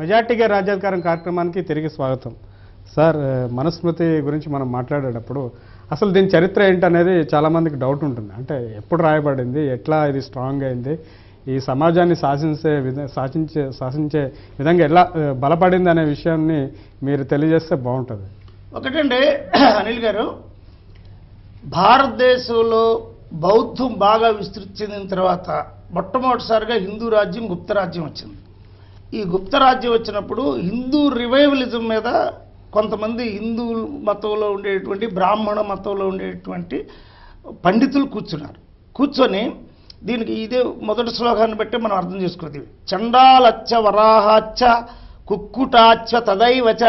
మెజార్టీగా రాజ్యాధికారం కార్యక్రమానికి తిరిగి స్వాగతం సార్ ఆ, మనుస్మృతి గురించి మనం మాట్లాడేటప్పుడు అసలు దీని చరిత్ర ఏంటనేది చాలామందికి డౌట్ ఉంటుంది అంటే ఎప్పుడు రాయబడింది ఎట్లా ఇది స్ట్రాంగ్ అయింది ఈ సమాజాన్ని శాసించే విధ శాసించే శాసించే విధంగా ఎలా ఆ, బలపడింది అనే విషయాన్ని మీరు తెలియజేస్తే బాగుంటుంది ఒకటండి అనిల్ గారు భారతదేశంలో బౌద్ధం బాగా విస్తృతి చెందిన తర్వాత మొట్టమొదటిసారిగా హిందూ రాజ్యం గుప్త రాజ్యం వచ్చింది ఈ గుప్త రాజ్యం వచ్చినప్పుడు హిందూ రివైవలిజం మీద కొంతమంది హిందూ మతంలో ఉండేటువంటి బ్రాహ్మణ మతంలో ఉండేటువంటి పండితులు కూర్చున్నారు కూర్చొని దీనికి ఇదే మొదటి శ్లోకాన్ని బట్టి మనం అర్థం చేసుకోవాలి చండాలచ్చ వరాహాచ్చ కుక్కుటాచ్చ తదైవచ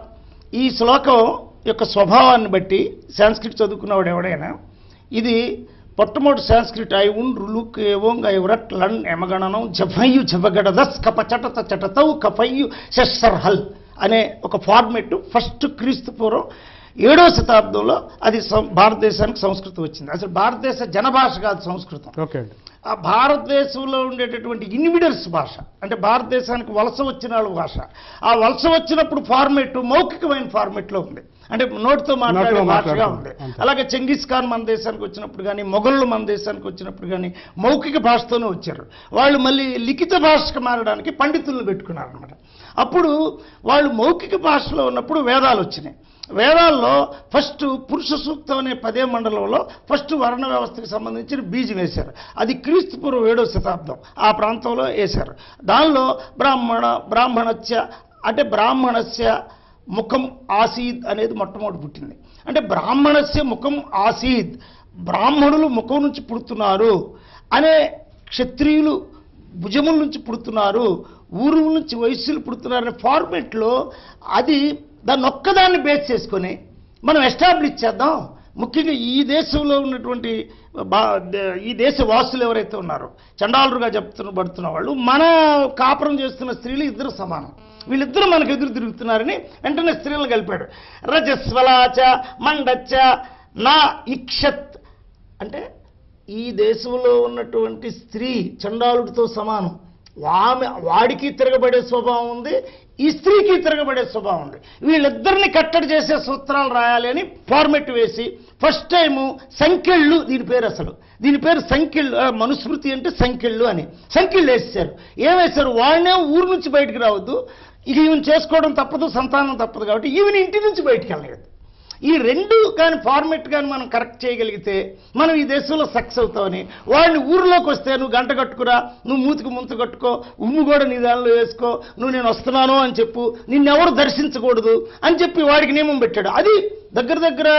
ఈ శ్లోకం యొక్క స్వభావాన్ని బట్టి సాంస్క్రిట్ చదువుకున్నవాడు ఎవడైనా ఇది మొట్టమొదటి సాంస్క్రిట్ ఐ ఉన్ రులుక్ ఏవోంగ్ ఐ వ్రట్ లన్ ఎమగణనం జఫయ్యు జపగడదస్ కప చటత చటతౌ కఫయ్యు శస్సర్హల్ అనే ఒక ఫార్మెట్ ఫస్ట్ క్రీస్తు పూర్వం ఏడవ శతాబ్దంలో అది సం- భారతదేశానికి సంస్కృతం వచ్చింది అసలు భారతదేశ జనభాష కాదు సంస్కృతం ఓకే అండి ఆ భారతదేశంలో ఉండేటటువంటి ఇన్విడర్స్ భాష అంటే భారతదేశానికి వలస వచ్చిన వాళ్ళ భాష ఆ వలస వచ్చినప్పుడు ఫార్మేట్ మౌఖికమైన ఫార్మేట్లో ఉంది అంటే నోటితో మాట్లాడే నోటితో భాషగా మాట్లాడుతుంది. ఉంది అంతే. అలాగే చెంగిస్ ఖాన్ మన దేశానికి వచ్చినప్పుడు కానీ మొఘళ్ళు మన దేశానికి వచ్చినప్పుడు కానీ మౌఖిక భాషతోనే వచ్చారు వాళ్ళు మళ్ళీ లిఖిత భాషకు మారడానికి పండితులను పెట్టుకున్నారు అనమాట అప్పుడు వాళ్ళు మౌఖిక భాషలో ఉన్నప్పుడు వేదాలు వచ్చినాయి వేదాల్లో ఫస్ట్ పురుష సూక్తం అనే పదే మండలంలో ఫస్ట్ వర్ణ వ్యవస్థకి సంబంధించిన బీజం వేశారు అది క్రీస్తు పూర్వం ఏడవ శతాబ్దం ఆ ప్రాంతంలో వేశారు దానిలో బ్రాహ్మణ బ్రాహ్మణస్య అంటే బ్రాహ్మణస్య ముఖం ఆసీద్ అనేది మొట్టమొదటి పుట్టింది అంటే బ్రాహ్మణస్య ముఖం ఆసీద్ బ్రాహ్మణులు ముఖం నుంచి పుడుతున్నారు అనే క్షత్రియులు భుజముల నుంచి పుడుతున్నారు ఊరు నుంచి వయస్సులు పుడుతున్నారు అనే ఫార్మెట్లో అది దాన్ని ఒక్కదాన్ని బేస్ చేసుకొని మనం ఎస్టాబ్లిష్ చేద్దాం ముఖ్యంగా ఈ దేశంలో ఉన్నటువంటి బా దే- ఈ దేశ వాసులు ఎవరైతే ఉన్నారో చండాలుగా చెప్తున్న పడుతున్న వాళ్ళు మన కాపురం చేస్తున్న స్త్రీలు ఇద్దరు సమానం వీళ్ళిద్దరూ మనకు ఎదురు తిరుగుతున్నారని వెంటనే స్త్రీలను కలిపాడు రజస్వలాచ మండచ్చ నా ఇక్షత్ అంటే ఈ దేశంలో ఉన్నటువంటి స్త్రీ చండాలుడితో సమానం ఆమె వాడికి తిరగబడే స్వభావం ఉంది ఈ స్త్రీకి తిరగబడే స్వభావం ఉంది వీళ్ళిద్దరిని కట్టడి చేసే సూత్రాలు రాయాలి అని ఫార్మెట్ వేసి ఫస్ట్ టైము సంఖ్యళ్ళు దీని పేరు అసలు దీని పేరు సంఖ్యళ్ళు ఆ, మనుస్మృతి అంటే సంఖ్యళ్ళు అని సంఖ్యళ్ళు వేసేసారు ఏం వేశారు వాడినే ఊరు నుంచి బయటికి రావద్దు ఇక ఈవెన్ చేసుకోవడం తప్పదు సంతానం తప్పదు కాబట్టి ఈవెన్ ఇంటి నుంచి బయటికి వెళ్ళలేదు ఈ రెండు కానీ ఫార్మెట్ కానీ మనం కరెక్ట్ చేయగలిగితే మనం ఈ దేశంలో సక్సెస్ అవుతామని వాడిని ఊరిలోకి వస్తే నువ్వు గంట కట్టుకురా నువ్వు మూతికి ముంత కట్టుకో ఉమ్ము కూడా నీ దానిలో వేసుకో నువ్వు నేను వస్తున్నాను అని చెప్పు నిన్నెవరు దర్శించకూడదు అని చెప్పి వాడికి నియమం పెట్టాడు అది దగ్గర దగ్గర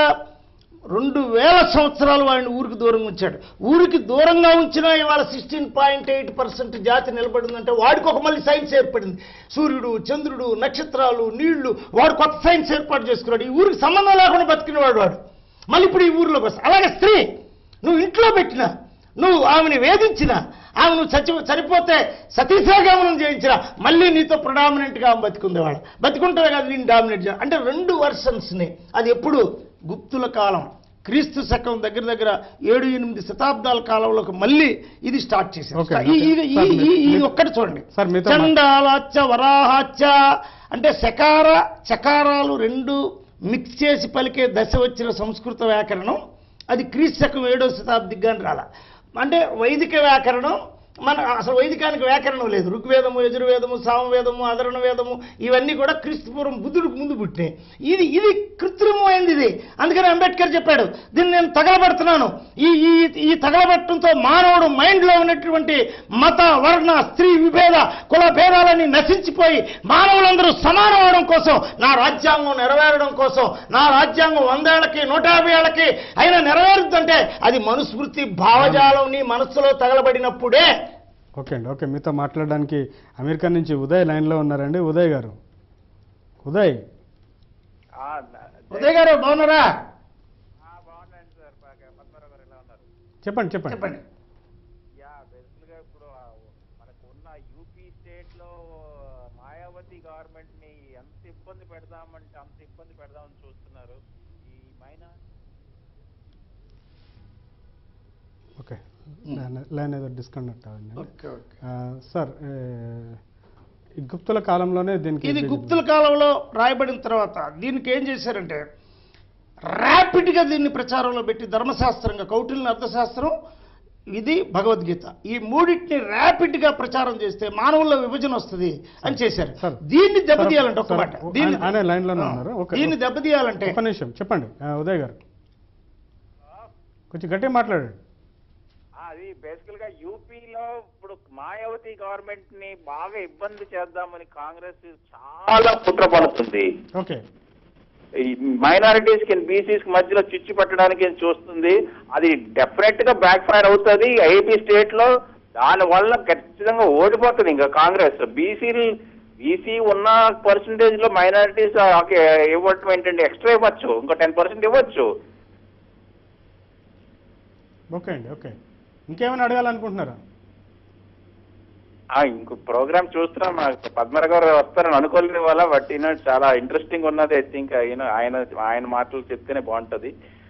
రెండు వేల సంవత్సరాలు వాడిని ఊరికి దూరంగా ఉంచాడు ఊరికి దూరంగా ఉంచినా ఇవాళ సిక్స్టీన్ పాయింట్ ఎయిట్ పర్సెంట్ జాతి నిలబడిందంటే వాడికి ఒక మళ్ళీ సైన్స్ ఏర్పడింది సూర్యుడు చంద్రుడు నక్షత్రాలు నీళ్లు వాడు కొత్త సైన్స్ ఏర్పాటు చేసుకున్నాడు ఈ ఊరికి సంబంధం లేకుండా బతికినవాడు వాడు మళ్ళీ ఇప్పుడు ఈ ఊరిలోకి వస్తా అలాగే స్త్రీ నువ్వు ఇంట్లో పెట్టినా నువ్వు ఆమెను వేధించిన ఆమె నువ్వు చచ్చి చనిపోతే సతీసాగమనం చేయించిన మళ్ళీ నీతో ప్రొడామినెంట్గా ఆమె బతికుందేవాడు బతికుంటే కాదు నేను డామినేట్ చేయాలి అంటే రెండు వర్షన్స్ని అది ఎప్పుడు గుప్తుల కాలం క్రీస్తు శకం దగ్గర దగ్గర ఏడు ఎనిమిది శతాబ్దాల కాలంలోకి మళ్ళీ ఇది స్టార్ట్ చేశారు Okay, ఈ- ఈ- okay. ఈ- సార్, ఈ- ఈ మీ- ఒక్కటి చూడండి సార్, మీతో మా- చండాలాచ్చ వరాహాచ్చ అంటే శకార చకారాలు రెండు మిక్స్ చేసి పలికే దశ వచ్చిన సంస్కృత వ్యాకరణం అది క్రీస్తు శకం ఏడో శతాబ్దికి కానీ రాల అంటే వైదిక వ్యాకరణం మన అసలు వైదికానికి వ్యాకరణం లేదు ఋగ్వేదము యజుర్వేదము సామవేదము అధరణ వేదము ఇవన్నీ కూడా క్రీస్తుపూర్వం బుద్ధుడికి ముందు పుట్టినాయి ఇది ఇది కృత్రిమమైంది ఇది అందుకని అంబేద్కర్ చెప్పాడు దీన్ని నేను తగలబెడుతున్నాను ఈ ఈ ఈ తగలబెట్టడంతో మానవుడు మైండ్లో ఉన్నటువంటి మత వర్ణ స్త్రీ విభేద కుల భేదాలన్నీ నశించిపోయి మానవులందరూ సమానం అవడం కోసం నా రాజ్యాంగం నెరవేరడం కోసం నా రాజ్యాంగం వందేళ్లకి నూట యాభై ఏళ్ళకి అయినా నెరవేరుద్దంటే అది మనుస్మృతి భావజాలం నీ మనస్సులో తగలబడినప్పుడే ఓకే అండి ఓకే మీతో మాట్లాడడానికి అమెరికా నుంచి ఉదయ్ లైన్లో ఉన్నారండి ఉదయ్ గారు ఉదయ్ ఆ, ఉదయ్ గారు బాగున్నారా ఆ, బాగున్నాను సార్ ప- పద్మారావు గారు ఎలా ఉన్నారు చెప్పండి చెప్పండి చెప్పండి యా బేసిక్గా ఇప్పుడు ఆ మనకు ఉన్న యూపీ స్టేట్ లో మాయావతి గవర్నమెంట్ ని ఎంత ఇబ్బంది పెడదామంటే అంత ఇబ్బంది పెడదామని చూస్తున్నారు ఈ మైనా ఓకే లైన్- లైన్ ఏదో డిస్కనెక్ట్ అవ్వండి ఓకే ఓకే ఆ, సార్ ఏ, ఈ గుప్తుల కాలంలోనే దీనికి ఇది గుప్తుల కాలంలో రాయబడిన తర్వాత దీనికి ఏం చేశారంటే ర్యాపిడ్గా దీన్ని ప్రచారంలో పెట్టి ధర్మశాస్త్రంగా కౌటిల్య అర్థశాస్త్రం ఇది భగవద్గీత ఈ మూడింటిని ర్యాపిడ్గా ప్రచారం చేస్తే మానవుల్లో విభజన వస్తుంది అని చేశారు సార్. దీన్ని దెబ్బతీయాలంటే ఒక సార్, మాట ఆయన- దీన్ని ఆయన లైన్లోనే ఆ, ఉన్నారు. ఒక- దీన్ని దెబ్బతీయాలంటే ఒక నిమిషం చెప్పండి ఆ, ఉదయ్ గారు కొంచెం గట్టిగా మాట్లాడండి అది బేసికల్ గా యూపీలో ఇప్పుడు మాయావతి గవర్నమెంట్ ని బాగా ఇబ్బంది చేద్దామని కాంగ్రెస్ చాలా కుట్ర పడుతుంది ఓకే ఈ మైనారిటీస్ కి బీసీస్ మధ్యలో చిచ్చు పెట్టడానికి చూస్తుంది అది డెఫినెట్ గా బ్యాక్ ఫైర్ అవుతుంది ఏపీ స్టేట్ లో దాని వల్ల ఖచ్చితంగా ఓడిపోతుంది ఇంకా కాంగ్రెస్ బీసీ బీసీ ఉన్న పర్సంటేజ్ లో మైనారిటీస్ ఇవ్వటం ఏంటంటే ఎక్స్ట్రా ఇవ్వచ్చు ఇంకో టెన్ పర్సెంట్ ఇవ్వచ్చు ఓకే అండి ఓకే ఇంకేమైనా అడగాలనుకుంటున్నారా ఆ, ఇంకో ప్రోగ్రామ్ చూస్తున్నాం మా పద్మర గారు వస్తారని అనుకోలేదు వల్ల బట్ ఈయన చాలా ఇంట్రెస్టింగ్ ఉన్నది ఐ థింక్ ఆయన ఆయన ఆయన మాటలు చెప్తేనే బాగుంటది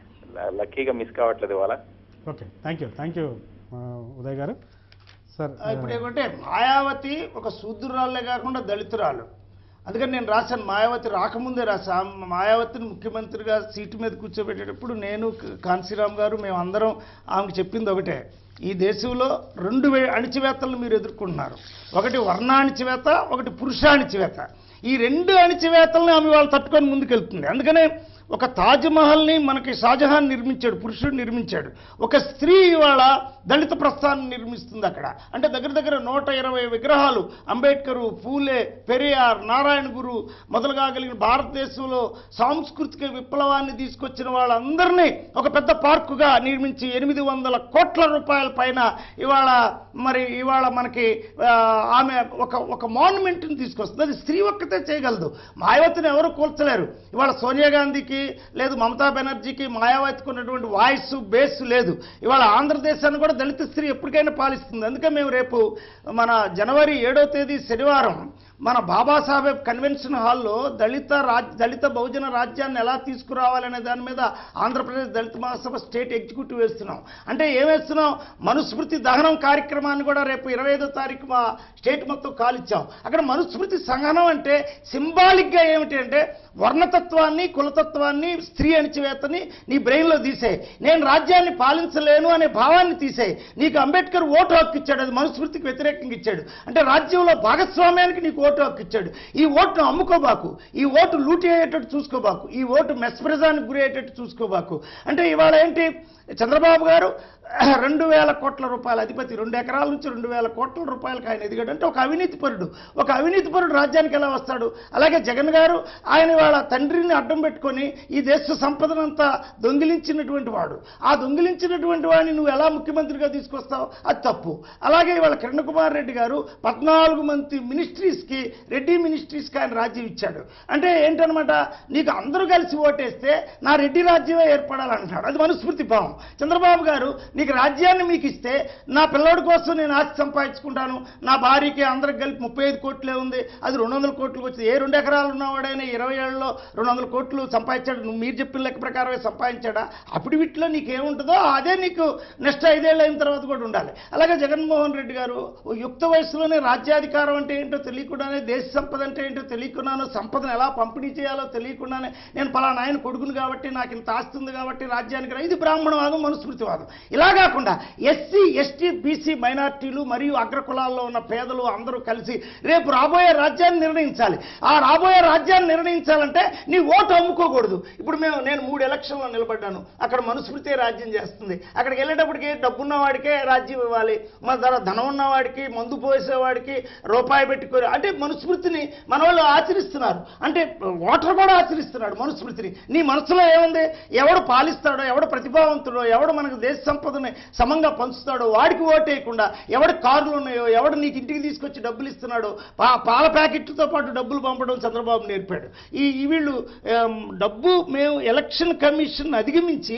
ల- లక్కీగా మిస్ కావట్లేదు ఇవాళ okay thank you thank you Uday garu sir ఆ, ఇప్పుడు ఏమంటే మాయావతి ఒక శూద్రురాలే కాకుండా దళితురాలు అందుకని నేను రాశాను మాయావతి రాకముందే రాశా ఆ మాయావతిని ముఖ్యమంత్రిగా సీటు మీద కూర్చోబెట్టేటప్పుడు నేను క- కాంశీరామ్ గారు మేమందరం ఆమెకు చెప్పింది ఒకటే ఈ దేశంలో రెండు వే అణిచివేతలను మీరు ఎదుర్కొంటున్నారు ఒకటి వర్ణ అణిచివేత ఒకటి పురుష అణిచివేత ఈ రెండు అణిచివేతల్ని ఆమె వాళ్ళు తట్టుకొని ముందుకెళ్తుంది అందుకనే ఒక తాజ్మహల్ని మనకి షాజహాన్ నిర్మించాడు పురుషుడు నిర్మించాడు ఒక స్త్రీ ఇవాళ దళిత ప్రస్థానం నిర్మిస్తుంది అక్కడ అంటే దగ్గర దగ్గర నూట ఇరవై విగ్రహాలు అంబేద్కరు పూలే పెరియార్ నారాయణ గురు మొదలుగా కలిగిన భారతదేశంలో సాంస్కృతిక విప్లవాన్ని తీసుకొచ్చిన వాళ్ళందరినీ ఒక పెద్ద పార్కుగా నిర్మించి ఎనిమిది వందల కోట్ల రూపాయల పైన ఇవాళ మరి ఇవాళ మనకి ఆ, ఆమె ఒక ఒక మాన్యుమెంట్ని తీసుకొస్తుంది అది స్త్రీ ఒక్కతే చేయగలదు మాయావతిని ఎవరు కూల్చలేరు ఇవాళ సోనియా గాంధీకి లేదు మమతా బెనర్జీకి మాయావతికి ఉన్నటువంటి వాయిస్ బేస్ లేదు ఇవాళ ఆంధ్రదేశాన్ని కూడా దళిత స్త్రీ ఎప్పటికైనా పాలిస్తుంది అందుకే మేము రేపు మన జనవరి ఏడో తేదీ శనివారం మన బాబాసాహెబ్ కన్వెన్షన్ హాల్లో దళిత రాజ్ దళిత బహుజన రాజ్యాన్ని ఎలా తీసుకురావాలనే దాని మీద ఆంధ్రప్రదేశ్ దళిత మహాసభ స్టేట్ ఎగ్జిక్యూటివ్ వేస్తున్నాం అంటే ఏం వేస్తున్నాం మనుస్మృతి దహనం కార్యక్రమాన్ని కూడా రేపు ఇరవై ఐదో తారీఖు మా స్టేట్ మొత్తం కాలిచ్చాం అక్కడ మనుస్మృతి సంహనం అంటే సింబాలిక్గా ఏమిటి అంటే వర్ణతత్వాన్ని కులతత్వాన్ని స్త్రీ అణిచివేతని నీ బ్రెయిన్లో తీసేయి నేను రాజ్యాన్ని పాలించలేను అనే భావాన్ని తీసేయి నీకు అంబేద్కర్ ఓటు హక్కు ఇచ్చాడు అది మనుస్మృతికి వ్యతిరేకంగా ఇచ్చాడు అంటే రాజ్యంలో భాగస్వామ్యానికి నీకు ఓటు హక్కు ఇచ్చాడు ఈ ఓటును అమ్ముకోబాకు ఈ ఓటు లూటి అయ్యేటట్టు చూసుకోబాకు ఈ ఓటు మెస్ప్రజానికి గురి అయ్యేటట్టు చూసుకోబాకు అంటే ఇవాళ ఏంటి చంద్రబాబు గారు రెండు వేల కోట్ల రూపాయల అధిపతి రెండు ఎకరాల నుంచి రెండు వేల కోట్ల రూపాయలకు ఆయన ఎదిగాడు అంటే ఒక అవినీతి పరుడు ఒక అవినీతి పరుడు రాజ్యానికి ఎలా వస్తాడు అలాగే జగన్ గారు ఆయన వాళ్ళ తండ్రిని అడ్డం పెట్టుకొని ఈ దేశ సంపదనంతా దొంగిలించినటువంటి వాడు ఆ దొంగిలించినటువంటి వాడిని నువ్వు ఎలా ముఖ్యమంత్రిగా తీసుకొస్తావు అది తప్పు అలాగే ఇవాళ కిరణ్ కుమార్ రెడ్డి గారు పద్నాలుగు మంది మినిస్ట్రీస్కి రెడ్డి మినిస్ట్రీస్కి ఆయన రాజ్యం ఇచ్చాడు అంటే ఏంటనమాట నీకు అందరూ కలిసి ఓటేస్తే నా రెడ్డి రాజ్యమే ఏర్పడాలంటున్నాడు అది మనుస్మృతి భావం చంద్రబాబు గారు నీకు రాజ్యాన్ని మీకు ఇస్తే నా పిల్లోడి కోసం నేను ఆస్తి సంపాదించుకుంటాను నా భార్యకి అందరికి కలిపి ముప్పై ఐదు కోట్లే ఉంది అది రెండు వందల కోట్లకు వచ్చింది ఏ రెండు ఎకరాలు ఉన్నవాడైనా ఇరవై ఏళ్ళలో రెండు వందల కోట్లు సంపాదించాడు నువ్వు మీరు చెప్పిన లెక్క ప్రకారమే సంపాదించాడా అప్పుడు వీటిలో నీకేముంటుందో అదే నీకు నెక్స్ట్ ఐదేళ్ళు అయిన తర్వాత కూడా ఉండాలి అలాగే జగన్మోహన్ రెడ్డి గారు ఓ యుక్త వయసులోనే రాజ్యాధికారం అంటే ఏంటో తెలియకుండానే దేశ సంపద అంటే ఏంటో తెలియకుండానే సంపదను ఎలా పంపిణీ చేయాలో తెలియకుండానే నేను పలానా ఆయన కొడుకును కాబట్టి నాకు ఇంత ఆస్తి ఉంది కాబట్టి రాజ్యానికి రా- ఇది బ్రాహ్మణవాదం మనుస్మృతివాదం ఇలా కాకుండా ఎస్సీ ఎస్టీ బీసీ మైనార్టీలు మరియు అగ్రకులాల్లో ఉన్న పేదలు అందరూ కలిసి రేపు రాబోయే రాజ్యాన్ని నిర్ణయించాలి ఆ రాబోయే రాజ్యాన్ని నిర్ణయించాలంటే నీ ఓటు అమ్ముకోకూడదు ఇప్పుడు మేము నేను మూడు ఎలక్షన్లో నిలబడ్డాను అక్కడ మనుస్మృతే రాజ్యం చేస్తుంది అక్కడికి వెళ్ళేటప్పటికి డబ్బున్న వాడికే రాజ్యం ఇవ్వాలి మన ధర ధనం ఉన్నవాడికి మందు పోసేవాడికి రూపాయి పెట్టుకొని అంటే మనుస్మృతిని మన వాళ్ళు ఆచరిస్తున్నారు అంటే ఓటర్ కూడా ఆచరిస్తున్నాడు మనుస్మృతిని నీ మనసులో ఏముంది ఎవడు పాలిస్తాడో ఎవడు ప్రతిభావంతుడో ఎవడు మనకు దేశ సంపదని సమంగా పంచుతాడో వాడికి ఓటేయకుండా ఎవడి కార్లు ఉన్నాయో ఎవడు నీకు ఇంటికి తీసుకొచ్చి డబ్బులు ఇస్తున్నాడో పా పాల ప్యాకెట్లతో పాటు డబ్బులు పంపడం చంద్రబాబు నేర్పాడు ఈ ఈ వీళ్ళు ఆమ్, డబ్బు మేము ఎలక్షన్ కమిషన్ అధిగమించి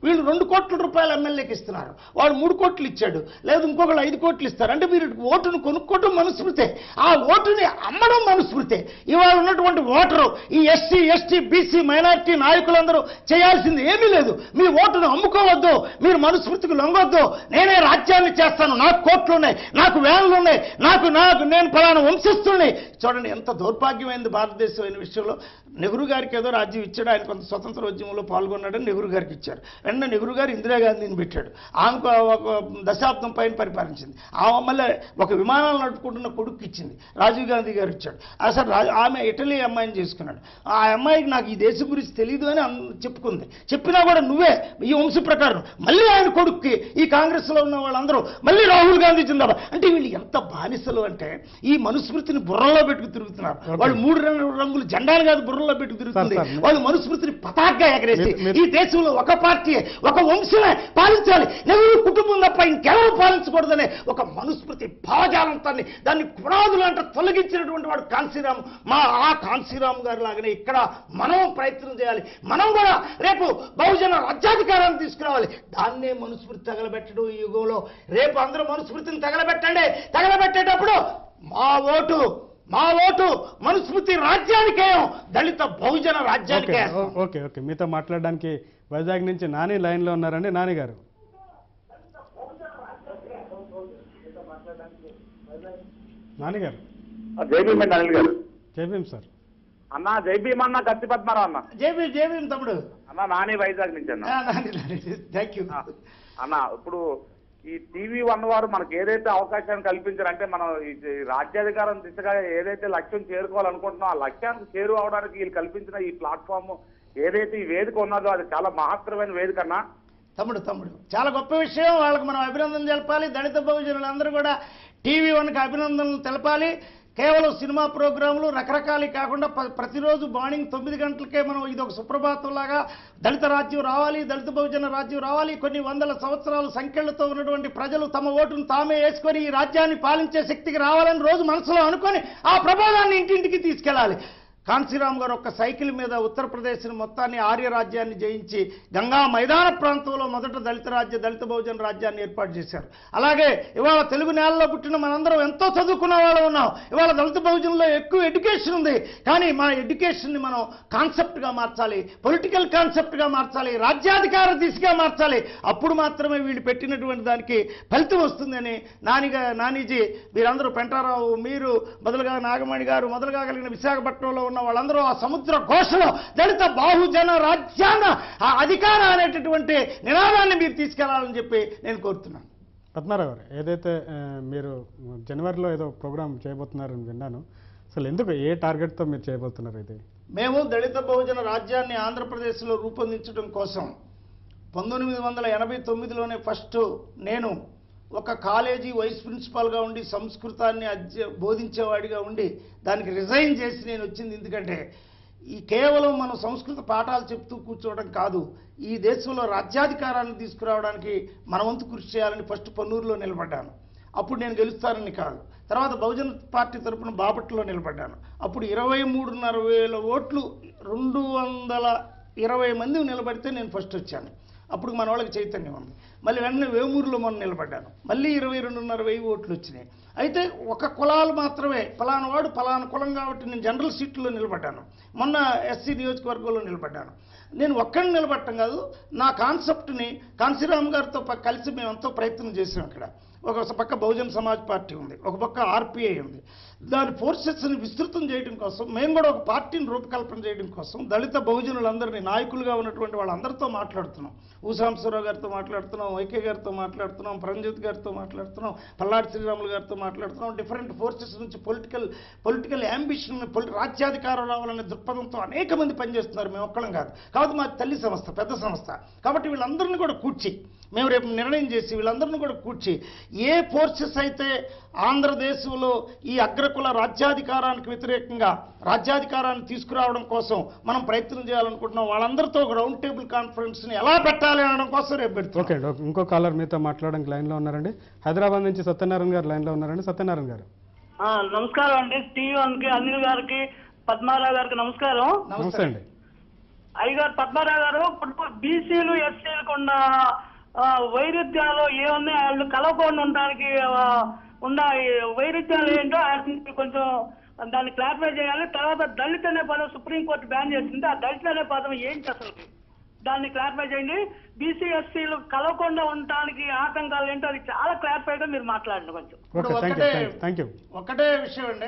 వీళ్ళు రెండు కోట్ల రూపాయలు ఎమ్మెల్యేకి ఇస్తున్నారు వాడు మూడు కోట్లు ఇచ్చాడు లేదు ఇంకొకళ్ళు ఐదు కోట్లు ఇస్తారు అంటే మీరు ఓటును కొనుక్కోవటం మనుస్మృతే ఆ ఓటుని అమ్మడం మనుస్మృతే ఇవాళ ఉన్నటువంటి ఓటరు ఈ ఎస్సీ ఎస్టీ బీసీ మైనారిటీ నాయకులందరూ చేయాల్సింది ఏమీ లేదు మీ ఓటును అమ్ముకోవద్దు మీరు మనుస్మృతికి లొంగొద్దు నేనే రాజ్యాన్ని చేస్తాను నాకు కోట్లు ఉన్నాయి నాకు వేలలు ఉన్నాయి నాకు నాకు నేను ఫలానా వంశస్థుల్ని చూడండి ఎంత దౌర్భాగ్యమైంది భారతదేశం అయిన విషయంలో నెహ్రూ గారికి ఏదో రాజ్యం ఇచ్చాడు ఆయన కొంత స్వతంత్ర ఉద్యమంలో పాల్గొన్నాడని నెహ్రూ గారికి ఇచ్చారు వెంటనే నెహ్రూ గారు ఇందిరాగాంధీని పెట్టాడు ఆమెకు ఒక దశాబ్దం పైన పరిపాలించింది ఆమె మళ్ళీ ఒక విమానాలు నడుపుకుంటున్న కొడుకు ఇచ్చింది రాజీవ్ గాంధీ గారు ఇచ్చాడు అసలు రా- ఆమె ఇటలీ అమ్మాయిని చేసుకున్నాడు ఆ అమ్మాయికి నాకు ఈ దేశం గురించి తెలియదు అని అన్- చెప్పుకుంది చెప్పినా కూడా నువ్వే ఈ వంశ ప్రకారం మళ్ళీ ఆయన కొడుక్కి ఈ కాంగ్రెస్లో ఉన్న వాళ్ళందరూ మళ్ళీ రాహుల్ గాంధీ జిందాబాద్ అంటే వీళ్ళు ఎంత బానిసలు అంటే ఈ మనుస్మృతిని బుర్రలో పెట్టుకు తిరుగుతున్నారు వాళ్ళు మూడు రంగు రంగులు జెండాలు కాదు బుర్రలో పెట్టుకు తిరుగుతుంది సార్, సార్, వాళ్ళు మనుస్మృతిని పతాగ్గా ఎగరేసి మీరు- మీరు- ఈ దేశంలో ఒక పార్టీ ఒక వంశమే పాలించాలి నెహ్రూ కుటుంబం తప్ప ఇంకెవరు పాలించకూడదనే ఒక మనుస్మృతి భావజాలంతాన్ని దాన్ని పునాదులు అంటే తొలగించినటువంటి వాడు కాంశీరామ్ మా ఆ కాంశీరామ్ గారి లాగానే ఇక్కడ మనం ప్రయత్నం చేయాలి మనం కూడా రేపు బహుజన రాజ్యాధికారాన్ని తీసుకురావాలి దాన్నే మనుస్మృతి తగలబెట్టడం ఈ యుగంలో రేపు అందరూ మనుస్మృతిని తగలబెట్టండి తగలబెట్టేటప్పుడు మా ఓటు మా ఓటు మనుస్మృతి రాజ్యానికేయం దళిత బహుజన ఓకే రాజ్యానికే ఓ- ఓకే ఓకే మీతో మాట్లాడడానికి వైజాగ్ నుంచి నాని లైన్లో ఉన్నారండి నాని గారు నాని గారు జై భీమ్ అండి అనిల్ గారు జై భీమ్ సార్ అన్న జై భీమ్ అన్న కత్తి పద్మారావు అన్న జేబీ జేబీ తమ్ముడు అన్న నాని వైజాగ్ నుంచి అన్న థ్యాంక్ యూ ఆ, అన్న ఇప్పుడు ఈ టీవీ వన్ వారు మనకు ఏదైతే అవకాశాన్ని కల్పించారంటే మనం ఈ ఈ రాజ్యాధికారం దిశగా ఏదైతే లక్ష్యం చేరుకోవాలనుకుంటున్నాం ఆ లక్ష్యానికి చేరువ అవడానికి వీళ్ళు కల్పించిన ఈ ప్లాట్ఫామ్ ఏదైతే ఈ వేదిక ఉన్నదో అది చాలా మహత్తరమైన వేదిక అన్న తమ్ముడు తమ్ముడు చాలా గొప్ప విషయం వాళ్ళకి మనం అభినందన తెలపాలి దళిత బహుజనులందరూ కూడా టీవీ వన్కి అభినందనలు తెలపాలి కేవలం సినిమా ప్రోగ్రాములు రకరకాలు కాకుండా ప- ప్రతిరోజు మార్నింగ్ తొమ్మిది గంటలకే మనం ఇది ఒక సుప్రభాతం లాగా దళిత రాజ్యం రావాలి దళిత బహుజన రాజ్యం రావాలి కొన్ని వందల సంవత్సరాల సంఖ్యలతో ఉన్నటువంటి ప్రజలు తమ ఓటును తామే వేసుకొని ఈ రాజ్యాన్ని పాలించే శక్తికి రావాలని రోజు మనసులో అనుకొని ఆ ప్రబోధాన్ని ఇంటింటికి తీసుకెళ్ళాలి కాంశీరామ్ గారు ఒక సైకిల్ మీద ఉత్తరప్రదేశ్ మొత్తాన్ని ఆర్య రాజ్యాన్ని జయించి గంగా మైదాన ప్రాంతంలో మొదట దళిత రాజ్య దళిత బహుజన రాజ్యాన్ని ఏర్పాటు చేశారు అలాగే ఇవాళ తెలుగు నేలలో పుట్టిన మనందరం ఎంతో చదువుకున్న వాళ్ళు ఉన్నాం ఇవాళ దళిత బహుజనంలో ఎక్కువ ఎడ్యుకేషన్ ఉంది కానీ మన ఎడ్యుకేషన్ని మనం కాన్సెప్ట్గా మార్చాలి పొలిటికల్ కాన్సెప్ట్గా మార్చాలి రాజ్యాధికార దిశగా మార్చాలి అప్పుడు మాత్రమే వీళ్ళు పెట్టినటువంటి దానికి ఫలితం వస్తుందని నానిగా నానీజీ మీరందరూ పెంటారావు మీరు మొదలుగా నాగమణి గారు మొదలుగా కలిగిన విశాఖపట్నంలో ఉన్న వాళ్ళందరూ ఆ సముద్ర ఘోషలో దళిత బాహుజన రాజ్యాంగ ఆ అధికార అనేటటువంటి నినాదాన్ని మీరు తీసుకెళ్లాలని చెప్పి నేను కోరుతున్నాను పద్మారావు గారు ఏదైతే ఆ, మీరు జనవరిలో ఏదో ప్రోగ్రామ్ చేయబోతున్నారని విన్నాను అసలు ఎందుకు ఏ టార్గెట్తో మీరు చేయబోతున్నారు ఇది మేము దళిత బహుజన రాజ్యాన్ని ఆంధ్రప్రదేశ్లో రూపొందించడం కోసం పంతొమ్మిది వందల ఎనభై తొమ్మిదిలోనే ఫస్ట్ నేను ఒక కాలేజీ వైస్ ప్రిన్సిపాల్గా ఉండి సంస్కృతాన్ని అధ్య బోధించేవాడిగా ఉండి దానికి రిజైన్ చేసి నేను వచ్చింది ఎందుకంటే ఈ కేవలం మనం సంస్కృత పాఠాలు చెప్తూ కూర్చోవడం కాదు ఈ దేశంలో రాజ్యాధికారాన్ని తీసుకురావడానికి మన వంతు కృషి చేయాలని ఫస్ట్ పన్నూరులో నిలబడ్డాను అప్పుడు నేను గెలుస్తానని కాదు తర్వాత బహుజన పార్టీ తరపున బాపట్లో నిలబడ్డాను అప్పుడు ఇరవై మూడున్నర వేల ఓట్లు రెండు వందల ఇరవై మంది నిలబడితే నేను ఫస్ట్ వచ్చాను అప్పుడు మన వాళ్ళకి చైతన్యం ఉంది మళ్ళీ వెంటనే వేమూరులో మొన్న నిలబడ్డాను మళ్ళీ ఇరవై రెండున్నర వెయ్యి ఓట్లు వచ్చినాయి అయితే ఒక కులాలు మాత్రమే ఫలానా వాడు ఫలానా కులం కాబట్టి నేను జనరల్ సీట్లో నిలబడ్డాను మొన్న ఎస్సీ నియోజకవర్గంలో నిలబడ్డాను నేను ఒక్కడిని నిలబడటం కాదు నా కాన్సెప్ట్ని కాంశీరామ్ గారితో ప- కలిసి మేము ఎంతో ప్రయత్నం చేసాం ఇక్కడ ఒక పక్క బహుజన్ సమాజ్ పార్టీ ఉంది ఒక పక్క ఆర్పిఐ ఉంది దాని ఫోర్సెస్ని విస్తృతం చేయడం కోసం మేము కూడా ఒక పార్టీని రూపకల్పన చేయడం కోసం దళిత బహుజనులందరినీ నాయకులుగా ఉన్నటువంటి వాళ్ళందరితో మాట్లాడుతున్నాం ఊసాంబశ్వరరావు గారితో మాట్లాడుతున్నాం వైకే గారితో మాట్లాడుతున్నాం పరంజ్యోత్ గారితో మాట్లాడుతున్నాం పల్లాడి శ్రీరాములు గారితో మాట్లాడుతున్నాం డిఫరెంట్ ఫోర్సెస్ నుంచి పొలిటికల్ పొలిటికల్ యాంబిషన్ రాజ్యాధికారం రావాలనే దృక్పథంతో అనేక మంది పనిచేస్తున్నారు మేము ఒక్కడం కాదు కాబట్టి మా తల్లి సంస్థ పెద్ద సంస్థ కాబట్టి వీళ్ళందరినీ కూడా కూర్చి మేము రేపు నిర్ణయం చేసి వీళ్ళందరినీ కూడా కూర్చి ఏ ఫోర్సెస్ అయితే ఆంధ్రదేశంలో ఈ అగ్రకుల రాజ్యాధికారానికి వ్యతిరేకంగా రాజ్యాధికారాన్ని తీసుకురావడం కోసం మనం ప్రయత్నం చేయాలనుకుంటున్నాం వాళ్ళందరితో ఒక రౌండ్ టేబుల్ కాన్ఫరెన్స్ని ఎలా పెట్టాలి అనడం కోసం రేపు పెడుతున్నాం ఓకే అండి ఓకే. ఇంకో కాలర్ మీతో మాట్లాడడానికి లైన్లో ఉన్నారండి హైదరాబాద్ నుంచి సత్యనారాయణ గారు లైన్లో ఉన్నారండి సత్యనారాయణ గారు ఆ, నమస్కారం అండి టీవీ వన్ కి అనిల్ గారికి పద్మారావు గారికి నమస్కారం నమస్తే అండి అయ్యగారు పద్మారావు గారు ఇప్పుడు బీసీలు ఎస్సీలకు ఉన్న ఆ, వైరుధ్యాలు ఏమున్నాయి వాళ్ళు కలవకుండా ఉండడానికి ఆ, ఉన్న ఈ వైరుధ్యాలు ఏంటో వాటిని కొంచెం దాన్ని క్లారిఫై చేయాలి తర్వాత దళిత్ అనే పదం సుప్రీంకోర్టు బ్యాన్ చేసింది ఆ దళిత్ అనే పదం ఏంటి అసలు దాన్ని క్లారిఫై చేయండి బీసీ ఎస్సీలు కలవకుండా ఉండటానికి ఆటంకాలు ఏంటో అది చాలా క్లారిఫైగా మీరు మాట్లాడండి కొంచెం ఓకే ఇప్పుడు థ్యాంక్ యూ ఒకటే- థ్యాంక్ యూ ఒకటే విషయం అండి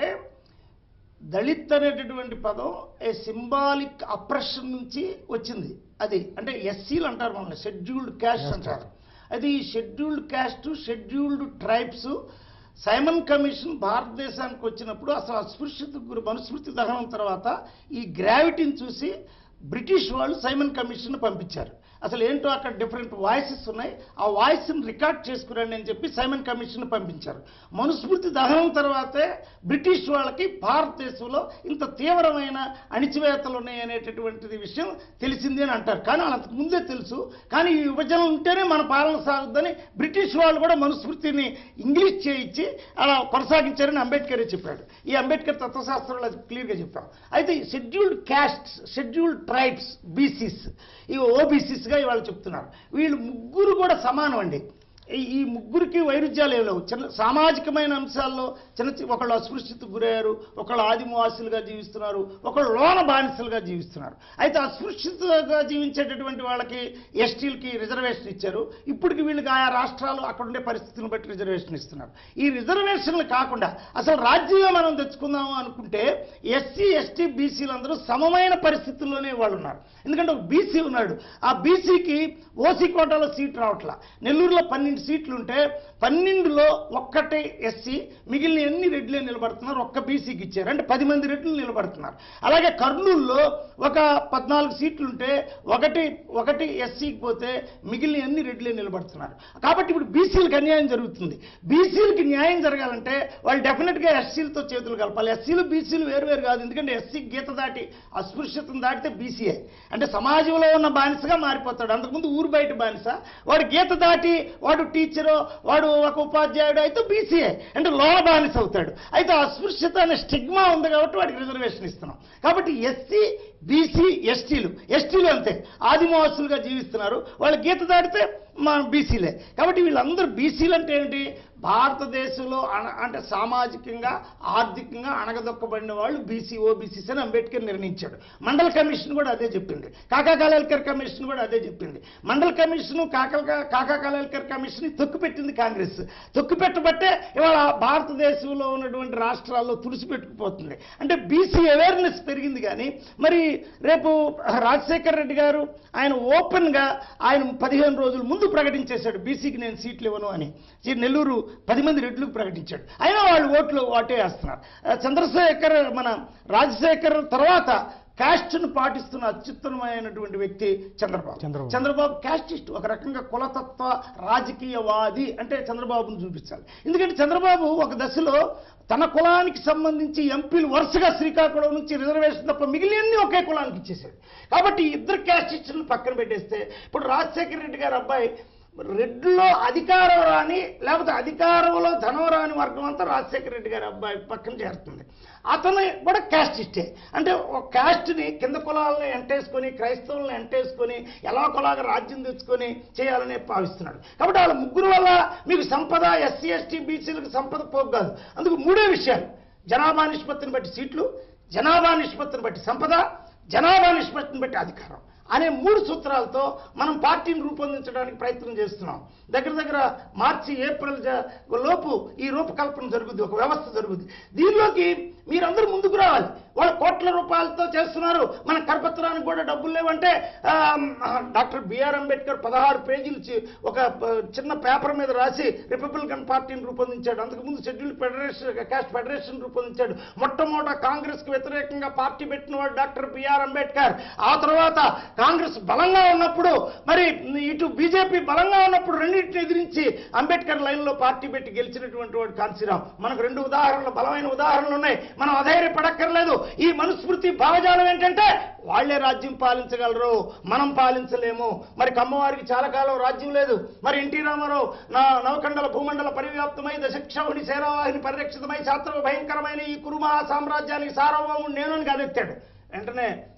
దళిత్ అనేటటువంటి పదం ఏ సింబాలిక్ అప్రెషన్ నుంచి వచ్చింది అది అంటే ఎస్సీలు అంటారు మనల్ని షెడ్యూల్డ్ క్యాస్ట్ అంటారు అది scheduled caste scheduled tribes Simon commission భారతదేశానికి వచ్చినప్పుడు అసలు అస్పృశ్యత గురి మనుస్మృతి దహనం తర్వాత ఈ గ్రావిటీని చూసి బ్రిటిష్ వాళ్ళు సైమన్ కమిషన్ పంపించారు అసలు ఏంటో అక్కడ డిఫరెంట్ వాయిసెస్ ఉన్నాయి ఆ వాయిస్ని రికార్డ్ చేసుకురండి అని చెప్పి సైమన్ కమిషన్ పంపించారు మనుస్మృతి దహనం తర్వాతే బ్రిటిష్ వాళ్ళకి భారతదేశంలో ఇంత తీవ్రమైన అణిచివేతలు ఉన్నాయి అనేటటువంటిది విషయం తెలిసింది అని అంటారు కానీ వాళ్ళంతకు ముందే తెలుసు కానీ ఈ విభజన ఉంటేనే మన పాలన సాగుద్దని బ్రిటిష్ వాళ్ళు కూడా మనుస్మృతిని ఇంగ్లీష్ చేయించి అలా కొనసాగించారని అంబేద్కరే చెప్పాడు ఈ అంబేద్కర్ తత్వశాస్త్రంలో అది క్లియర్గా చెప్పాం అయితే scheduled castes scheduled tribes BCs ఈ ఓబీసీస్గా ఇవాళ చెప్తున్నారు వీళ్ళు ముగ్గురు కూడా సమానం అండి ఈ- ఈ ముగ్గురికి వైరుధ్యాలు ఏమి లేవు చిన్న సామాజికమైన అంశాల్లో చిన్న చి- ఒకళ్ళు అస్పృశ్యతకు గురయ్యారు ఒకళ్ళు ఆదివాసులుగా జీవిస్తున్నారు ఒకళ్ళు లోన బానిసలుగా జీవిస్తున్నారు అయితే అస్పృశ్యతగా జీవించేటటువంటి వాళ్ళకి ఎస్టీలకి రిజర్వేషన్ ఇచ్చారు ఇప్పటికి వీళ్ళకి ఆయా రాష్ట్రాలు అక్కడ ఉండే పరిస్థితులను బట్టి రిజర్వేషన్ ఇస్తున్నారు ఈ రిజర్వేషన్లు కాకుండా అసలు రాజ్యంగా మనం తెచ్చుకుందాము అనుకుంటే ఎస్సీ ఎస్టీ బీసీలు అందరూ సమమైన పరిస్థితుల్లోనే వాళ్ళు ఉన్నారు ఎందుకంటే ఒక బీసీ ఉన్నాడు ఆ బీసీకి ఓసీ కోటాలో సీట్ రావట్లా నెల్లూరులో పన్నెండు సీట్లు ఉంటే పన్నెండులో ఒక్కటే ఎస్సీ మిగిలిన ఎన్ని రెడ్లే నిలబడుతున్నారు ఒక్క బీసీకి ఇచ్చారు అంటే పది మంది రెడ్లు నిలబడుతున్నారు అలాగే కర్నూలులో ఒక పద్నాలుగు సీట్లు ఉంటే ఒకటి ఒకటి ఎస్సీకి పోతే మిగిలిన ఎన్ని రెడ్లే నిలబడుతున్నారు కాబట్టి ఇప్పుడు బీసీలకు అన్యాయం జరుగుతుంది బీసీలకి న్యాయం జరగాలంటే వాళ్ళు డెఫినెట్గా ఎస్సీలతో చేతులు కలపాలి ఎస్సీలు బీసీలు వేరు వేరు కాదు ఎందుకంటే ఎస్సీ గీత దాటి అస్పృశ్యతను దాటితే బీసీఏ అంటే సమాజంలో ఉన్న బానిసగా మారిపోతాడు అంతకుముందు ఊరు బయట బానిస వాడు గీత దాటి వాడు టీచరు వాడు ఒక ఉపాధ్యాయుడు అయితే బీసీఏ అంటే లోన బానిస అవుతాడు అయితే అస్పృశ్యత అనే స్టిగ్మా ఉంది కాబట్టి వాడికి రిజర్వేషన్ ఇస్తున్నాం కాబట్టి ఎస్సీ బీసీ ఎస్టీలు ఎస్టీలు అంతే ఆదివాసులుగా జీవిస్తున్నారు వాళ్ళు గీత దాటితే మా బీసీలే కాబట్టి వీళ్ళందరూ బీసీలు అంటే ఏంటి భారతదేశంలో అణ అంటే సామాజికంగా ఆర్థికంగా అణగదొక్కబడిన వాళ్ళు బీసీ ఓబీసీస్ అని అంబేద్కర్ నిర్ణయించాడు మండల కమిషన్ కూడా అదే చెప్పింది కాకా కాలేల్కర్ కమిషన్ కూడా అదే చెప్పింది మండల కమిషన్ కాకా కాకా కాలేల్కర్ కమిషన్ తొక్కిపెట్టింది కాంగ్రెస్ తొక్కిపెట్టబట్టే ఇవాళ భారతదేశంలో ఉన్నటువంటి రాష్ట్రాల్లో తుడిచిపెట్టుకుపోతుంది అంటే బీసీ అవేర్నెస్ పెరిగింది కానీ మరి రేపు రాజశేఖర్ రెడ్డి గారు ఆయన ఓపెన్గా ఆయన పదిహేను రోజుల ముందు ప్రకటించేశాడు బీసీకి నేను సీట్లు ఇవ్వను అని ఈ నెల్లూరు పది మంది రెడ్లకు ప్రకటించాడు అయినా వాళ్ళు ఓట్లు ఓటే వేస్తున్నారు ఆ, చంద్రశేఖర్ మన రాజశేఖర్ తర్వాత కాస్ట్ను పాటిస్తున్న అత్యుత్తమమైనటువంటి వ్యక్తి చంద్రబాబు చంద్రబాబు. చంద్రబాబు క్యాస్టిస్ట్ ఒక రకంగా కులతత్వ రాజకీయవాది అంటే చంద్రబాబును చూపించాలి ఎందుకంటే చంద్రబాబు ఒక దశలో తన కులానికి సంబంధించి ఎంపీలు వరుసగా శ్రీకాకుళం నుంచి రిజర్వేషన్ తప్ప మిగిలినన్ని ఒకే కులానికి ఇచ్చేసాడు కాబట్టి ఈ ఇద్దరు క్యాస్టిస్టులను పక్కన పెట్టేస్తే ఇప్పుడు రాజశేఖర రెడ్డి గారి అబ్బాయి రెడ్లో అధికారం రాని లేకపోతే అధికారంలో ధనం రాని వర్గం అంతా రాజశేఖర రెడ్డి గారి అబ్బాయి పక్కన చేరుతుంది అతను కూడా క్యాస్టిస్టే అంటే ఒక క్యాస్ట్ని కింద కులాలను ఎంటేసుకొని క్రైస్తవులను ఎంటేసుకొని ఎలా కులాగా రాజ్యం తెచ్చుకొని చేయాలని భావిస్తున్నాడు కాబట్టి వాళ్ళ ముగ్గురు వల్ల మీకు సంపద ఎస్సీ ఎస్టీ బీసీలకు సంపద పోగు కాదు అందుకు మూడే విషయాలు జనాభా నిష్పత్తిని బట్టి సీట్లు జనాభా నిష్పత్తిని బట్టి సంపద జనాభా నిష్పత్తిని బట్టి అధికారం అనే మూడు సూత్రాలతో మనం పార్టీని రూపొందించడానికి ప్రయత్నం చేస్తున్నాం దగ్గర దగ్గర మార్చి ఏప్రిల్ జ- లోపు ఈ రూపకల్పన జరుగుద్ది ఒక వ్యవస్థ జరుగుద్ది దీనిలోకి మీరందరూ ముందుకు రావాలి వాళ్ళు కోట్ల రూపాయలతో చేస్తున్నారు మన కరపత్రానికి కూడా డబ్బులు లేవంటే ఆ, డాక్టర్ బిఆర్ అంబేద్కర్ పదహారు పేజీలు చి- ఒక ప- చిన్న పేపర్ మీద రాసి రిపబ్లికన్ పార్టీని రూపొందించాడు అంతకుముందు షెడ్యూల్ ఫెడరేషన్ క్యాస్ట్ ఫెడరేషన్ రూపొందించాడు మొట్టమొదట కాంగ్రెస్ కు వ్యతిరేకంగా పార్టీ పెట్టిన వాడు డాక్టర్ బిఆర్ అంబేద్కర్ ఆ తర్వాత కాంగ్రెస్ బలంగా ఉన్నప్పుడు మరి ఇటు బీజేపీ బలంగా ఉన్నప్పుడు రెండింటిని ఎదిరించి అంబేద్కర్ లైన్లో పార్టీ పెట్టి గెలిచినటువంటి వాడు కాంశీరామ్ మనకు రెండు ఉదాహరణలు బలమైన ఉదాహరణలు ఉన్నాయి మనం అధైర్యపడక్కర్లేదు ఈ మనుస్మృతి భావజాలం ఏంటంటే వాళ్లే రాజ్యం పాలించగలరు మనం పాలించలేము మరి కమ్మవారికి చాలా కాలం రాజ్యం లేదు మరి ఎన్టీ రామారావు నా నవకండల భూమండల పరివ్యాప్తమై దశక్షౌహిణి సేరావాహిని పరిరక్షితమై శాస్త్ర భయంకరమైన ఈ కురుమహా సామ్రాజ్యానికి సార్వభౌముడు నేను అని కాదెత్తాడు వెంటనే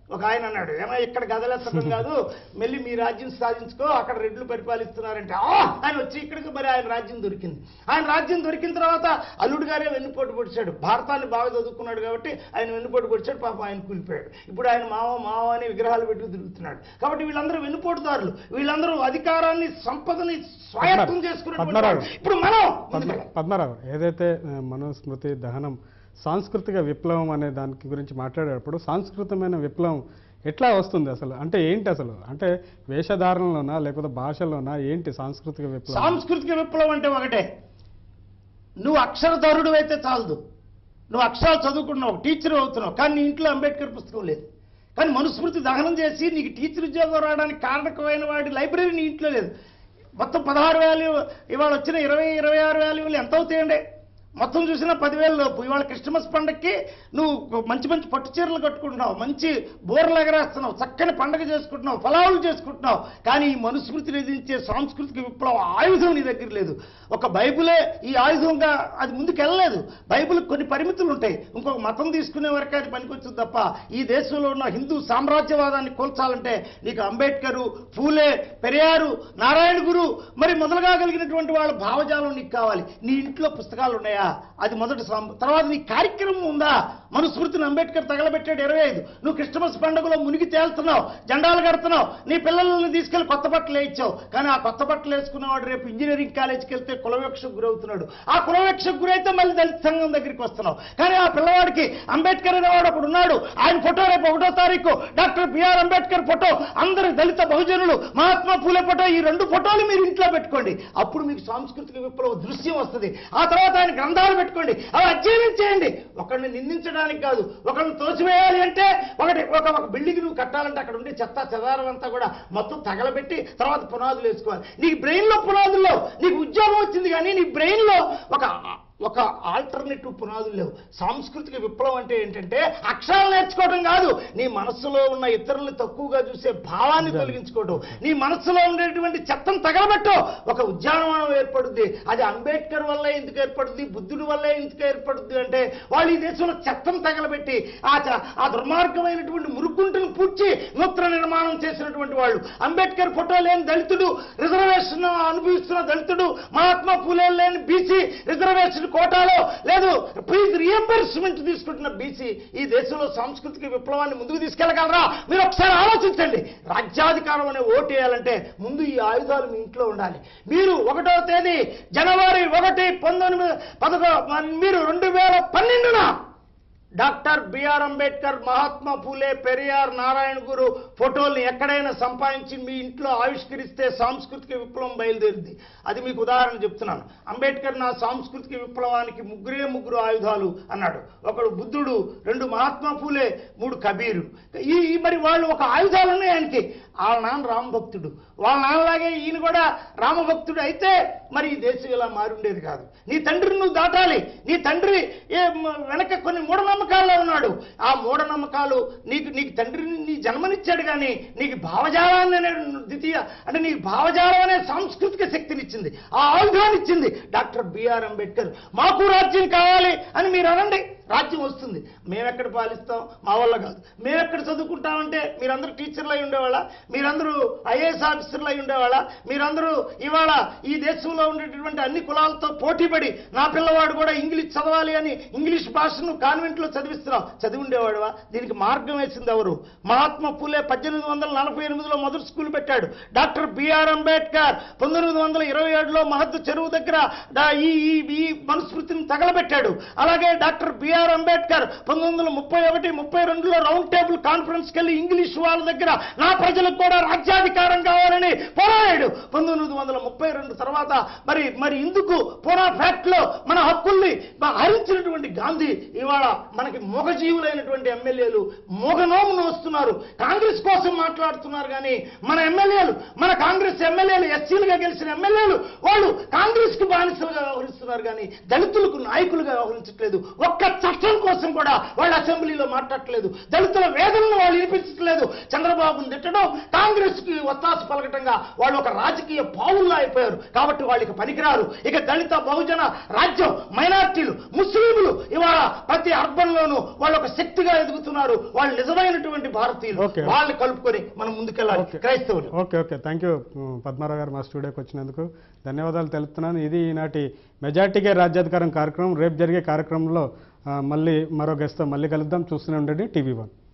ఒక ఆయన అన్నాడు ఏమో ఇక్కడ గదలెత్తడం కాదు మెల్లి మీ రాజ్యం సాధించుకో అక్కడ రెడ్లు పరిపాలిస్తున్నారంటే "ఆ!" ఆయన వచ్చి ఇక్కడికి మరి ఆయన రాజ్యం దొరికింది ఆయన రాజ్యం దొరికిన తర్వాత అల్లుడు గారే వెన్నుపోటు పొడిచాడు భారతాన్ని బాగా చదువుకున్నాడు కాబట్టి ఆయన వెన్నుపోటు పొడిచాడు పాపం ఆయన కూలిపోయాడు ఇప్పుడు ఆయన మావ మావ అని విగ్రహాలు పెట్టుకు తిరుగుతున్నాడు కాబట్టి వీళ్ళందరూ వెన్నుపోటుదారులు వీళ్ళందరూ అధికారాన్ని సంపదని స్వాయత్తం చేసుకున్నటువంటి పద్మరావు. వాళ్ళు. ఇప్పుడు మనం పద్మ ముందుకెళ్ళాలి. పద్మరావు ఏదైతే ఆ, మనుస్మృతి దహనం సాంస్కృతిక విప్లవం అనే దానికి గురించి మాట్లాడేటప్పుడు సాంస్కృతికమైన విప్లవం ఎట్లా వస్తుంది అసలు అంటే ఏంటి అసలు అంటే వేషధారణలోనా లేకపోతే భాషలోనా ఏంటి సాంస్కృతిక విప్లవం సాంస్కృతిక విప్లవం అంటే ఒకటే నువ్వు అక్షరధరుడు అయితే చాలదు నువ్వు అక్షరాలు చదువుకున్నావు టీచర్ అవుతున్నావు కానీ నీ ఇంట్లో అంబేద్కర్ పుస్తకం లేదు కానీ మనుస్మృతి దహనం చేసి నీకు టీచర్ ఉద్యోగం రావడానికి కారణకమైన వాడి లైబ్రరీ నీ ఇంట్లో లేదు మొత్తం పదహారు వేలు ఇవాళ వచ్చిన ఇరవై ఇరవై ఆరు వేలు ఎంత అవుతాయండి మొత్తం చూసినా పదివేల లోపు ఇవాళ క్రిస్మస్ పండగకి నువ్వు మంచి మంచి పట్టు చీరలు కట్టుకుంటున్నావు మంచి బోర్లు ఎగరేస్తున్నావు చక్కని పండగ చేసుకుంటున్నావు ఫలాలు చేసుకుంటున్నావు కానీ ఈ మనుస్మృతి విధించే సాంస్కృతిక విప్లవ ఆయుధం నీ దగ్గర లేదు ఒక బైబిలే ఈ ఆయుధంగా అది ముందుకు వెళ్ళలేదు బైబిల్ కొన్ని పరిమితులు ఉంటాయి ఇంకొక మతం తీసుకునే వరకే అది పనికొచ్చింది తప్ప ఈ దేశంలో ఉన్న హిందూ సామ్రాజ్యవాదాన్ని కోల్చాలంటే నీకు అంబేద్కరు ఫూలే పెరియారు నారాయణ గురు మరి మొదలుగా కలిగినటువంటి వాళ్ళ భావజాలం నీకు కావాలి నీ ఇంట్లో పుస్తకాలు ఉన్నాయా అది మొదటి సం- తర్వాత నీ కార్యక్రమం ఉందా మనుస్మృతిని అంబేద్కర్ తగలబెట్టాడు ఇరవై ఐదు నువ్వు క్రిస్టమస్ పండుగలో మునిగి తేలుతున్నావు జెండాలు కడుతున్నావు నీ పిల్లల్ని తీసుకెళ్లి కొత్త బట్టలు వేయించావు కానీ ఆ కొత్త బట్టలు వేసుకున్నవాడు రేపు ఇంజనీరింగ్ కాలేజీకి వెళ్తే కులవివక్షకు గురవుతున్నాడు ఆ కులవివక్షకు గురైతే మళ్ళీ దళిత సంఘం దగ్గరికి వస్తున్నావు కానీ ఆ పిల్లవాడికి అంబేద్కర్ అనేవాడు అప్పుడు ఉన్నాడు ఆయన ఫోటో రేపు ఒకటో తారీఖు డాక్టర్ బిఆర్ అంబేద్కర్ ఫోటో అందరు దళిత బహుజనులు మహాత్మా పూలే ఫోటో ఈ రెండు ఫోటోలు మీరు ఇంట్లో పెట్టుకోండి అప్పుడు మీకు సాంస్కృతిక విప్లవ దృశ్యం వస్తుంది ఆ తర్వాత ఆయన గ్రంథాలు పెట్టుకోండి అవి అధ్యయనం చేయండి ఒకరిని నిందించడానికి కాదు ఒకరిని తోసివేయాలి అంటే ఒకటి ఒక ఒక బిల్డింగ్ నువ్వు కట్టాలంటే అక్కడ ఉండే చెత్త చెదారం అంతా కూడా మొత్తం తగలబెట్టి తర్వాత పునాదులు వేసుకోవాలి నీకు బ్రెయిన్లో పునాదుల్లో నీకు ఉద్యోగం వచ్చింది కానీ నీ బ్రెయిన్లో ఒక ఒక ఆల్టర్నేటివ్ పునాదులు లేవు సాంస్కృతిక విప్లవం అంటే ఏంటంటే అక్షరాలు నేర్చుకోవడం కాదు నీ మనస్సులో ఉన్న ఇతరుల్ని తక్కువగా చూసే భావాన్ని తొలగించుకోవడం నీ మనస్సులో ఉండేటువంటి చెత్తను తగలబెట్టు ఒక ఉద్యానవనం ఏర్పడుద్ది అది అంబేద్కర్ వల్లే ఎందుకు ఏర్పడుద్ది బుద్ధుడి వల్లే ఎందుకు ఏర్పడుద్ది అంటే వాళ్ళు ఈ దేశంలో చెత్తను తగలబెట్టి ఆ చ- ఆ దుర్మార్గమైనటువంటి మురుగుంటను పూడ్చి నూతన నిర్మాణం చేసినటువంటి వాళ్ళు అంబేద్కర్ ఫోటో లేని దళితుడు రిజర్వేషన్ అనుభవిస్తున్న దళితుడు మహాత్మా పూలే లేని బీసీ రిజర్వేషన్ కోటాలో లేదు ప్లీజ్ రియంబర్స్మెంట్ తీసుకుంటున్న బీసీ ఈ దేశంలో సాంస్కృతిక విప్లవాన్ని ముందుకు తీసుకెళ్ళగలరా మీరు ఒకసారి ఆలోచించండి రాజ్యాధికారం అనే ఓటు వేయాలంటే ముందు ఈ ఆయుధాలు మీ ఇంట్లో ఉండాలి మీరు ఒకటో తేదీ జనవరి ఒకటి పంతొమ్మిది పదకొ మీరు రెండు వేల పన్నెండున డాక్టర్ బిఆర్ అంబేద్కర్ మహాత్మా పూలే పెరియార్ నారాయణ గురు ఫోటోల్ని ఎక్కడైనా సంపాదించి మీ ఇంట్లో ఆవిష్కరిస్తే సాంస్కృతిక విప్లవం బయలుదేరింది అది మీకు ఉదాహరణ చెప్తున్నాను అంబేద్కర్ నా సాంస్కృతిక విప్లవానికి ముగ్గురే ముగ్గురు ఆయుధాలు అన్నాడు ఒకడు బుద్ధుడు రెండు మహాత్మా పూలే మూడు కబీరు ఈ ఈ మరి వాళ్ళు ఒక ఆయుధాలు ఉన్నాయి ఆయనకి వాళ్ళ నాన్న రామభక్తుడు వాళ్ళ నాన్నలాగే ఈయన కూడా రామభక్తుడు అయితే మరి ఈ దేశం ఇలా మారుండేది కాదు నీ తండ్రిని నువ్వు దాటాలి నీ తండ్రి ఏ మ- వెనక కొన్ని మూఢనమ్మకాల్లో ఉన్నాడు ఆ మూఢనమ్మకాలు నీకు నీకు తండ్రిని నీ జన్మనిచ్చాడు కానీ నీకు భావజాలాన్ని అనే ద్వితీయ అంటే నీకు భావజాలం అనే సాంస్కృతిక శక్తినిచ్చింది ఆ ఆయుధాన్ని ఇచ్చింది డాక్టర్ బిఆర్ అంబేద్కర్ మాకు రాజ్యం కావాలి అని మీరు అనండి రాజ్యం వస్తుంది మేమెక్కడ పాలిస్తాం మా వల్ల కాదు మేమెక్కడ చదువుకుంటామంటే మీరందరూ టీచర్లు అయి ఉండేవాళ్ళ మీరందరూ ఐఏఎస్ ఆఫీసర్లు అయి ఉండేవాళ్ళ మీరందరూ ఇవాళ ఈ దేశంలో ఉండేటటువంటి అన్ని కులాలతో పోటీపడి నా పిల్లవాడు కూడా ఇంగ్లీష్ చదవాలి అని ఇంగ్లీష్ భాషను కాన్వెంట్లో చదివిస్తున్నావు చదివి ఉండేవాడువా దీనికి మార్గం వేసింది ఎవరు మహాత్మా పూలే పద్దెనిమిది వందల నలభై ఎనిమిదిలో మొదటి స్కూల్ పెట్టాడు డాక్టర్ బిఆర్ అంబేద్కర్ పంతొమ్మిది వందల ఇరవై ఏడులో మహద్దు చెరువు దగ్గర దా- ఈ ఈ- ఈ మనుస్మృతిని తగలబెట్టాడు అలాగే డాక్టర్ బిఆర్ అంబేద్కర్ పంతొమ్మిది వందల ముప్పై ఒకటి ముప్పై రెండులో రౌండ్ టేబుల్ కాన్ఫరెన్స్కి వెళ్ళి ఇంగ్లీష్ వాళ్ళ దగ్గర నా ప్రజలకు కూడా రాజ్యాధికారం కావాలని పోరాడాడు పంతొమ్మిది వందల ముప్పై రెండు తర్వాత మరి మరి ఇందుకు పూనా ఫ్యాక్ట్ లో మన హక్కుల్ని బ- హరించినటువంటి గాంధీ ఇవాళ మనకి మూగజీవులైనటువంటి ఎమ్మెల్యేలు మూగనోమును వస్తున్నారు కాంగ్రెస్ కోసం మాట్లాడుతున్నారు కానీ మన ఎమ్మెల్యేలు మన కాంగ్రెస్ ఎమ్మెల్యేలు ఎస్సీలుగా గెలిచిన ఎమ్మెల్యేలు వాళ్ళు కాంగ్రెస్ కు బానిసలుగా వ్యవహరిస్తున్నారు కానీ దళితులకు నాయకులుగా వ్యవహరించట్లేదు ఒక్క చట్టం కోసం కూడా వాళ్ళు అసెంబ్లీలో మాట్లాడట్లేదు దళితుల వేదనను వాళ్ళు వినిపించట్లేదు చంద్రబాబును తిట్టడం కాంగ్రెస్ కి ఒత్తాసు పలకటంగా వాళ్ళు ఒక రాజకీయ పావుల్లో అయిపోయారు కాబట్టి వాళ్ళకి పనికిరారు ఇక దళిత బహుజన రాజ్యం మైనార్టీలు ముస్లింలు ఇవాళ ప్రతి అర్బన్ లోనూ వాళ్ళు ఒక శక్తిగా ఎదుగుతున్నారు వాళ్ళు నిజమైనటువంటి భారతీయులు Okay. వాళ్ళని కలుపుకొని మనం ముందుకెళ్ళాలి Okay. క్రైస్తవులు okay okay thank you Padmarao garu మా స్టూడియోకి వచ్చినందుకు ధన్యవాదాలు తెలుపుతున్నాను ఇది ఈనాటి మెజార్టీకే రాజ్యాధికారం కార్యక్రమం రేపు జరిగే కార్యక్రమంలో ఆ, మళ్ళీ మరో గెస్ట్తో మళ్ళీ కలుద్దాం చూస్తూనే ఉండండి టీవీ వన్